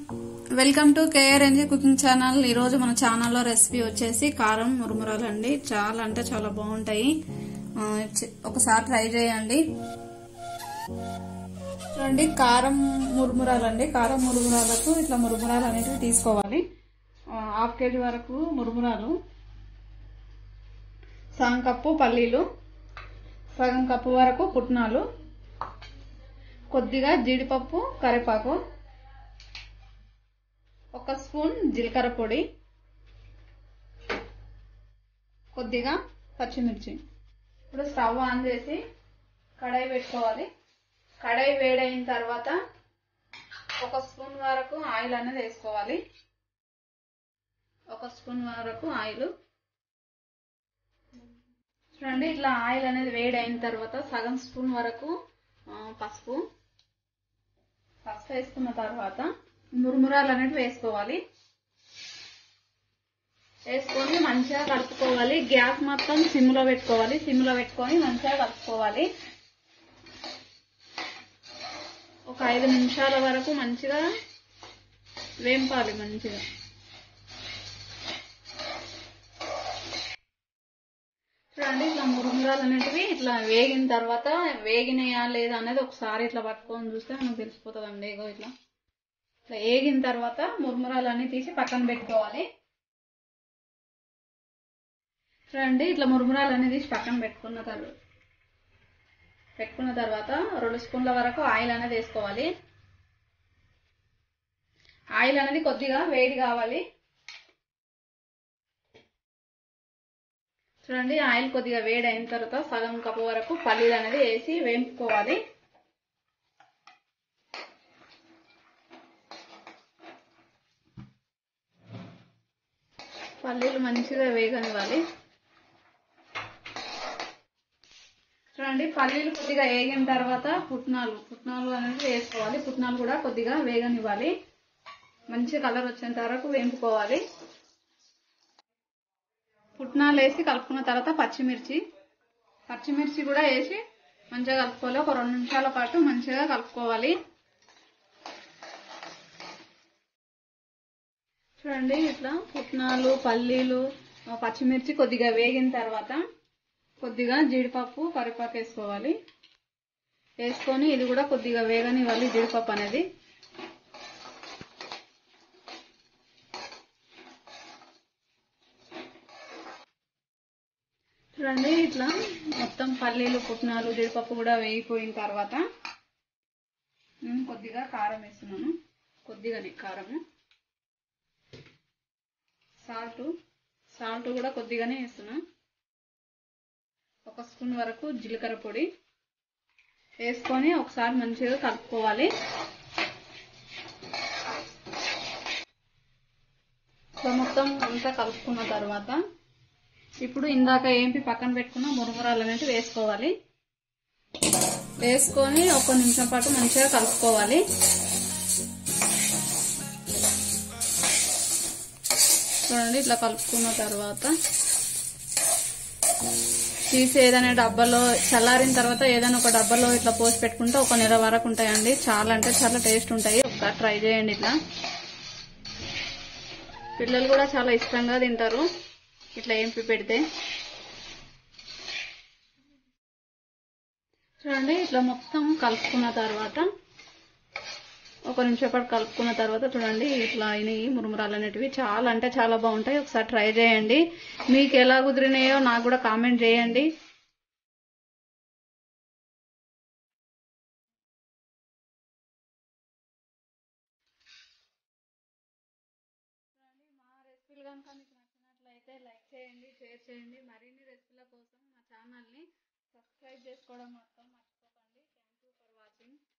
welcome to KR NG cooking channel ఈ రోజు మన ఛానల్లో రెసిపీ వచ్చేసి కారం మురుమురాలు అండి చాలా అంటే చాలా బాగుంటాయి ఆ, చి- ఒకసారి ట్రై చేయండి చూడండి కారం మురుమురాలు అండి కారం మురుమురాలకు ఇట్లా మురుమురాలు అనేటివి తీసుకోవాలి ఆ, హాఫ్ కేజీ వరకు మురుమురాలు సగం కప్పు పల్లీలు సగం కప్పు వరకు పుట్నాలు కొద్దిగా జీడిపప్పు కరివేపాకు ఒక స్పూన్ జీలకర్ర పొడి కొద్దిగా పచ్చిమిర్చి ఇప్పుడు స్టవ్ ఆన్ చేసి కడాయి పెట్టుకోవాలి కడాయి వేడైన తర్వాత ఒక స్పూన్ వరకు ఆయిల్ అనేది వేసుకోవాలి ఒక స్పూన్ వరకు ఆయిల్ చూడండి ఇట్లా ఆయిల్ అనేది వేడి అయిన తర్వాత సగం స్పూన్ వరకు ఆ, పసుపు పసుపు వేసుకున్న తర్వాత మురుమురాలు అనేవి వేసుకోవాలి వేసుకొని మంచిగా కలుపుకోవాలి గ్యాస్ మొత్తం సిమ్లో పెట్టుకోవాలి సిమ్లో పెట్టుకొని మంచిగా కలుపుకోవాలి ఒక ఐదు నిమిషాల వరకు మంచిగా వేంపాలి మంచిగా చూడండి ఇట్లా మురుమురాలు అనేటివి ఇట్లా వేగిన తర్వాత వేగినాయా లేదా అనేది ఒకసారి ఇట్లా పట్టుకొని చూస్తే మనకు తెలిసిపోతుంది అండి ఇగో ఇట్లా ఇట్లా వేగిన తర్వాత మురుమురాలు అన్ని తీసి పక్కన పెట్టుకోవాలి చూడండి ఇట్లా మురుమురాలు అన్ని తీసి పక్కన పెట్టుకున్న తర్వాత పెట్టుకున్న తర్వాత రెండు స్పూన్ల వరకు ఆయిల్ అనేది వేసుకోవాలి ఆయిల్ అనేది కొద్దిగా వేడి కావాలి చూడండి ఆయిల్ కొద్దిగా వేడి అయిన తర్వాత సగం కప్పు వరకు పల్లీలు అనేది వేసి వేపుకోవాలి పల్లీలు మంచిగా వేగనివ్వాలి చూడండి పల్లీలు కొద్దిగా వేగిన తర్వాత పుట్నాలు పుట్నాలు అనేది వేసుకోవాలి పుట్నాలు కూడా కొద్దిగా వేగనివ్వాలి మంచి కలర్ వచ్చేంత వరకు వేపుకోవాలి పుట్నాలు వేసి కలుపుకున్న తర్వాత పచ్చిమిర్చి పచ్చిమిర్చి కూడా వేసి మంచిగా కలుపుకోవాలి ఒక రెండు నిమిషాల పాటు మంచిగా కలుపుకోవాలి చూడండి ఇట్లా పుట్నాలు పల్లీలు ఆ, పచ్చిమిర్చి కొద్దిగా వేగిన తర్వాత కొద్దిగా జీడిపప్పు కరివేపాకు వేసుకోవాలి వేసుకొని ఇది కూడా కొద్దిగా వేగనివ్వాలి జీడిపప్పు అనేది చూడండి ఇట్లా మొత్తం పల్లీలు పుట్నాలు జీడిపప్పు కూడా వేగిపోయిన తర్వాత నేను కొద్దిగా కారం వేస్తున్నాను కొద్దిగానే కారము సాల్ట్ సాల్ట్ కూడా కొద్దిగానే వేస్తున్నా ఒక స్పూన్ వరకు జీలకర్ర పొడి వేసుకొని ఒకసారి మంచిగా కలుపుకోవాలి సో మొత్తం అంతా కలుపుకున్న తర్వాత ఇప్పుడు ఇందాక ఏంపి పక్కన పెట్టుకున్న మురుమురాలు అనేవి వేసుకోవాలి వేసుకొని ఒక నిమిషం పాటు మంచిగా కలుపుకోవాలి చూడండి ఇట్లా కలుపుకున్న తర్వాత తీసి ఏదైనా డబ్బాలో చల్లారిన తర్వాత ఏదైనా ఒక డబ్బాలో ఇట్లా పోసి పెట్టుకుంటే ఒక నెల వరకు ఉంటాయండి చాలా అంటే చాలా టేస్ట్ ఉంటాయి ఒకసారి ట్రై చేయండి ఇట్లా పిల్లలు కూడా చాలా ఇష్టంగా తింటారు ఇట్లా ఏంపి పెడితే చూడండి ఇట్లా మొత్తం కలుపుకున్న తర్వాత ఒక నిమిషం పాటు కలుపుకున్న తర్వాత చూడండి ఇట్లా అయినాయి మురుమురాలు అనేటివి చాలా అంటే చాలా బాగుంటాయి ఒకసారి ట్రై చేయండి మీకు ఎలా కుదిరినాయో నాకు కూడా కామెంట్ చేయండి మా రెసిపీలు కనుక మీకు నచ్చినట్లయితే లైక్ చేయండి షేర్ చేయండి మరిన్ని రెసిపీల కోసం మా ఛానల్ని సబ్స్క్రైబ్ చేసుకోవడం మాత్రం మర్చిపోకండి థ్యాంక్ యూ ఫర్ వాచింగ్